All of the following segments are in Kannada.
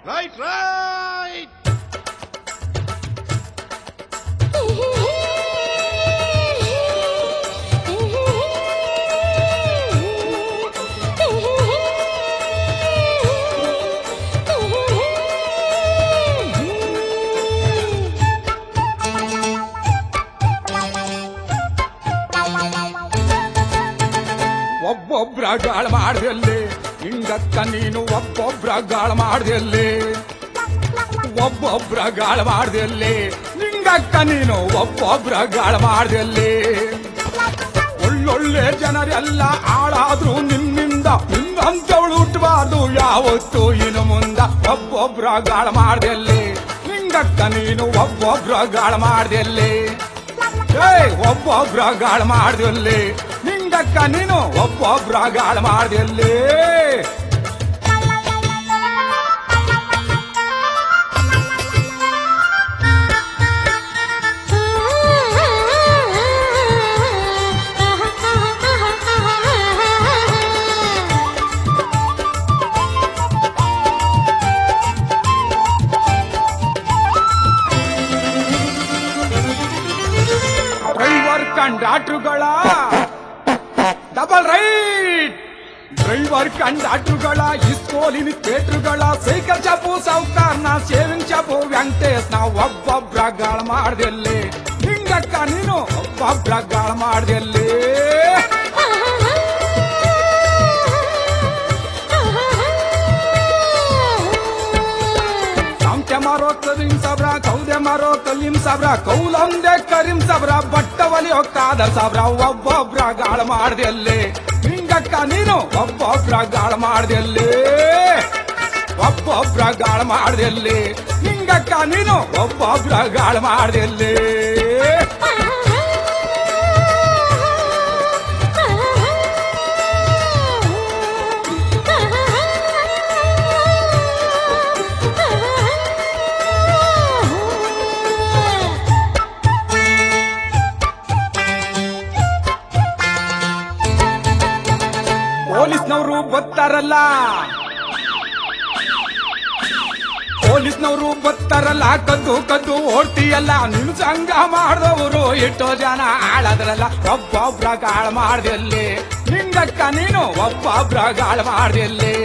ರೈಟ್ ರೈಟ್ ಒಬ್ಬೊಬ್ರ ಗಾಳ ಮಾಡ್ದಲ್ಲಿ ಹಿಂಗಕ್ಕ ನೀನು ಒಬ್ಬೊಬ್ರ ಗಾಳ ಮಾಡ್ದಲ್ಲಿ ಒಬ್ಬೊಬ್ರ ಗಾಳ ಮಾಡ್ದಲ್ಲಿ ನಿಂಗಕ್ಕ ನೀನು ಒಬ್ಬೊಬ್ರ ಗಾಳ ಮಾಡ್ದಲ್ಲಿ ಒಳ್ಳೊಳ್ಳೆ ಜನರೆಲ್ಲ ಹಾಳಾದ್ರು ನಿನ್ನಿಂದ ನಿನ್ನಂತವಳು ಹುಟ್ಟಬಾರ್ದು ಯಾವತ್ತು ಇನ್ನು ಮುಂದ ಒಬ್ಬೊಬ್ರ ಗಾಳ ಮಾಡ್ದಲ್ಲಿ ನಿಂಗಕ್ಕ ನೀನು ಒಬ್ಬೊಬ್ರ ಗಾಳ ಮಾಡ್ದಲ್ಲಿ ಏಯ್ ಒಬ್ಬೊಬ್ರ ಗಾಳ ಮಾಡ್ದಲ್ಲಿ ನಿಂಗಕ್ಕ ನೀನು ಒಬ್ಬೊಬ್ರ ಗಾಳ ಮಾಡ್ದಲ್ಲಿ ಡ್ರೈವರ್ ಕಂಡಾಟ್ರುಗಳ ಡಬಲ್ ರೈಟ್ ಡ್ರೈವರ್ ಕಂಡಾಟ್ರುಗಳ ಇಸ್ಕೋಲಿನ ಥಿಯೇಟ್ರುಗಳ ಸೈಕಲ್ ಚಾಪು ಸಾವುಕಾರ್ನ ಸೇವಿಂಗ್ ಚಾಪು ವೆಂಕಟೇಶ್ ನಾವು ಒಬ್ಬೊಬ್ರ ಗಾಳ ಮಾಡ್ದಲ್ಲಿ ಹಿಂಗಕ್ಕ ನೀನು ಒಬ್ಬೊಬ್ರ ಗಾಳ ಮಾಡ್ದಲ್ಲಿ ಸಾಂಖ್ಯ ಮಾರೋ ಕರೀಂ ಸಾಬ್ರ ಕೌದೆ ಮಾರೋ ಕಲೀಂ ಸಾಬ್ರ ಕೌಲಂದೆ ಕರೀಂ ಸಾಬ್ರ ಬಟ್ಟ ಒಲಿ ಹೋಗ್ತಾದ ಸಾಬ್ರ ಒಬ್ಬೊಬ್ರ ಗಾಳ ಮಾಡ್ದಲ್ಲಿ ಹಿಂಗಕ್ಕ ನೀನು ಒಬ್ಬೊಬ್ರ ಗಾಳ ಮಾಡ್ದಲ್ಲಿ ಒಬ್ಬೊಬ್ರ ಗಾಳ ಮಾಡ್ದಲ್ಲಿ ಹಿಂಗಕ್ಕ ನೀನು ಒಬ್ಬೊಬ್ರ ಗಾಳ ಮಾಡ್ದಲ್ಲಿ ಪೊಲೀಸ್ನವರು ಬತ್ತಾರಲ್ಲ ಪೊಲೀಸ್ನವರು ಬತ್ತಾರಲ್ಲ ಕದ್ದು ಕದ್ದು ಓಡ್ತೀಯಲ್ಲ ನಿನ್ ಸಂಘ ಮಾಡಿದವರು ಎಷ್ಟೋ ಜನ ಆಳದ್ರಲ್ಲ ಒಬ್ಬೊಬ್ರ ಗಾಳ ಮಾಡ್ದಲ್ಲಿ ನಿಂಗಕ್ಕ ನೀನು ಒಬ್ಬೊಬ್ರ ಗಾಳ ಮಾಡ್ದಲ್ಲಿ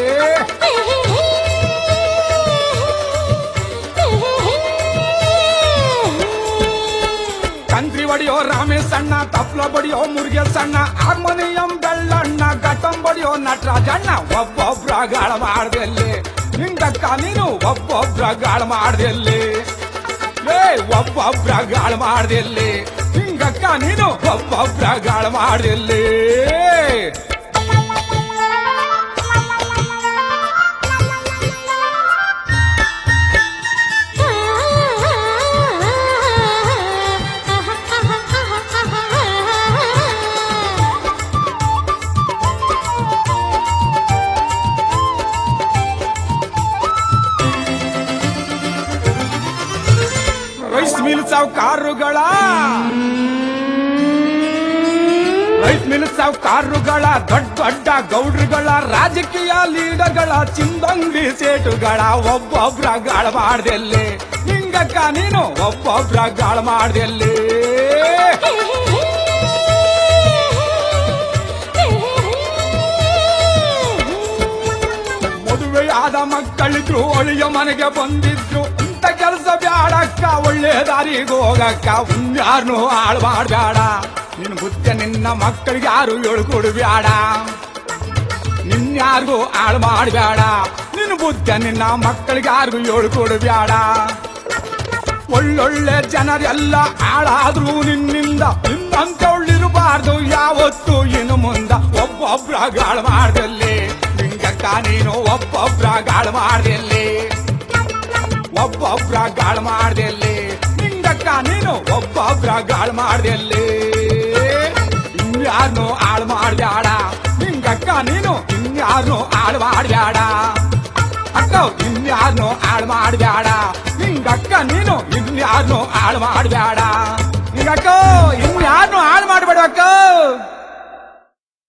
ಕಂತ್ರಿ ಬಡಿಯೋ ರಾಮೇಶ್ ಅಣ್ಣ ತಪ್ಲ ಬಡಿಯೋ ಮುರುಗೇಶ್ ಅಣ್ಣ ಹಾರ್ಮೋನಿಯಂ ಬೆಳ್ಳಣ್ಣ ಘಟಂ ಬಡಿಯೋ ನಟರಾಜಣ್ಣ ಒಬ್ಬೊಬ್ರ ಗಾಳ ಮಾಡ್ದಲ್ಲಿ ನಿಂಗಕ್ಕ ನೀನು ಒಬ್ಬೊಬ್ರ ಗಾಳ ಮಾಡ್ದಲ್ಲಿ ಏ ಒಬ್ಬೊಬ್ರ ಗಾಳ ಮಾಡ್ದಲ್ಲಿ ನಿಂಗಕ್ಕ ನೀನು ಒಬ್ಬೊಬ್ರ ಗಾಳ ಮಾಡ್ದಲ್ಲಿ ರೈಸ್ ಮಿಲ್ ಸಾವುಕಾರುಗಳ ರೈಸ್ ಮಿಲ್ ಸಾವುಕಾರುಗಳ ದೊಡ್ಡ ದೊಡ್ಡ ಗೌಡ್ರುಗಳ ರಾಜಕೀಯ ಲೀಡರ್ಗಳ ಚಿಂದಂಗಡಿ ಸೇಟುಗಳ ಒಬ್ಬೊಬ್ರ ಗಾಳ ಮಾಡ್ದಲ್ಲಿ ಹಿಂಗಕ್ಕ ನೀನು ಒಬ್ಬೊಬ್ರ ಗಾಳ ಮಾಡ್ದಲ್ಲಿ ಮದುವೆಯಾದ ಮಕ್ಕಳಿದ್ರು ಒಳಿಯ ಮನೆಗೆ ಬಂದಿದ್ರು ಇಂಥ ಕೆಲಸ ಬ್ಯಾಡಕ್ಕ ಒಳ್ಳೆ ದಾರಿಗೆ ಹೋಗಕ್ಕ ಯಾರನ್ನು ಹಾಳು ಮಾಡ್ಬೇಡ ನಿನ್ ಬುದ್ಧಿ ನಿನ್ನ ಮಕ್ಕಳಿಗೆ ಯಾರು ಹೇಳ್ಕೊಡ್ಬೇಡ ನಿನ್ಯಾರಿಗೂ ಹಾಳು ಮಾಡಬೇಡ ನಿನ್ನ ಬುದ್ಧಿ ನಿನ್ನ ಮಕ್ಕಳಿಗೆ ಯಾರಿಗೂ ಹೇಳ್ಕೊಡ್ಬೇಡ ಒಳ್ಳೊಳ್ಳೆ ಜನರೆಲ್ಲ ಹಾಳಾದ್ರು ನಿನ್ನಿಂದ ನಿನ್ನಂತವಳಿರಬಾರ್ದು ಯಾವತ್ತು ಇನ್ನು ಮುಂದ ಒಬ್ಬೊಬ್ರ ಗಾಳ ಮಾಡ್ದಲ್ಲಿ ನಿಂಗಕ್ಕ ನೀನು ಒಬ್ಬೊಬ್ರ ಗಾಳ ಮಾಡ್ದಲ್ಲಿ ಒಬ್ಬೊಬ್ರ ಗಾಳ ಮಾಡ್ದಲ್ಲಿ ನಿಂಗಕ್ಕ ನೀನು ಒಬ್ಬೊಬ್ರ ಗಾಳ ಮಾಡ್ದಲ್ಲಿ ಇನ್ಯಾರನ್ನು ಹಾಳು ಮಾಡ್ಬೇಡ ನಿಂಗಕ್ಕ ನೀನು ಇನ್ಯಾರನ್ನು ಹಾಳು ಮಾಡ್ಬೇಡ ಅಕ್ಕ ಇನ್ಯಾರನ್ನು ಹಾಳು ಮಾಡ್ಬೇಡ ನಿಂಗಕ್ಕ ನೀನು ಇನ್ಯಾರನ್ನು ಹಾಳು ಮಾಡ್ಬೇಡ ನಿಂಗಕ್ಕ ಇನ್ಯಾರನ್ನು ಹಾಳು ಮಾಡ್ಬೇಡ ಅಕ್ಕ